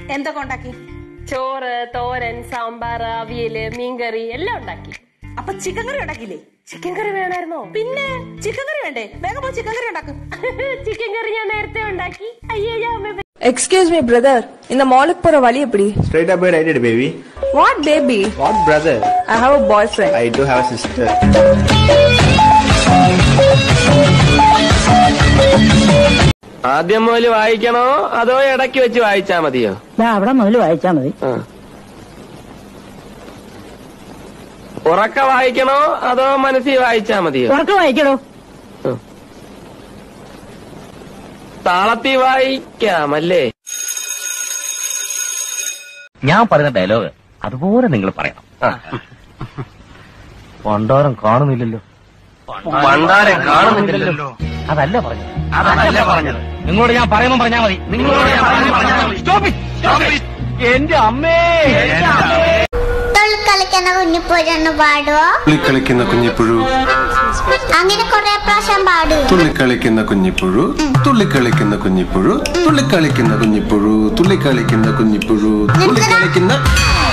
എന്തൊക്കെ ഉണ്ടാക്കി ചോറ് തോരൻ സാമ്പാർ അവിയല് മീൻകറി എല്ലാം ഉണ്ടാക്കി അപ്പൊ ചിക്കൻ കറി ഉണ്ടാക്കിയില്ലേ ചിക്കൻ കറി വേണമായിരുന്നോ പിന്നെ ചിക്കൻ കറി വേണ്ടേ വേഗം പോയി ചിക്കൻ കറി ഉണ്ടാക്കും ചിക്കൻ കറി ഞാൻ നേരത്തെ ഉണ്ടാക്കി അയ്യോ ഞാൻ അമ്മ எக்ஸ்கியூஸ் மீ பிரதர் இந்த மாலுக்கு போற வழி எப்படி Straight up right it, baby. What baby What brother? I have a boyfriend I do have a sister. ആദ്യം മുതൽ വായിക്കണോ അതോ ഇടയ്ക്ക് വെച്ച് വായിച്ചാ മതിയോ അവിടെ മുതൽ വായിച്ചാ മതി ആ. ഉറക്ക വായിക്കണോ അതോ മനസ്സിൽ വായിച്ചാ മതിയോ ഉറക്കം വായിക്കണോ താളത്തിൽ വായിക്കാമല്ലേ ഞാൻ പറയുന്ന ഡയലോഗ് അതുപോലെ നിങ്ങൾ പറയണം പണ്ടാരം കാണുന്നില്ലല്ലോ പണ്ടാരെ കാണുന്നില്ലല്ലോ അതല്ല പറഞ്ഞത് അതല്ല പറഞ്ഞത് നിങ്ങളോട് ഞാൻ പറയുമ്പോൾ പറഞ്ഞാൽ മതി നിങ്ങളോട് ഞാൻ പറയുമ്പോൾ പറഞ്ഞാൽ മതി Stop it! Stop it! എന്റെ അമ്മേ കളിക്കുന്ന കുഞ്ഞിപ്പുഴന്ന് പാടുവോ തുള്ളിക്കളിക്കുന്ന കുഞ്ഞിപ്പുഴു അങ്ങനെ കൊറേ പ്രാവശ്യം പാടൂ തുള്ളിക്കളിക്കുന്ന കുഞ്ഞിപ്പുഴു തുള്ളിക്കളിക്കുന്ന കുഞ്ഞിപ്പുഴു തുള്ളിക്കളിക്കുന്ന കുഞ്ഞിപ്പുഴു തുള്ളിക്കളിക്കുന്ന കുഞ്ഞിപ്പുഴു തുള്ളിക്കളിക്കുന്ന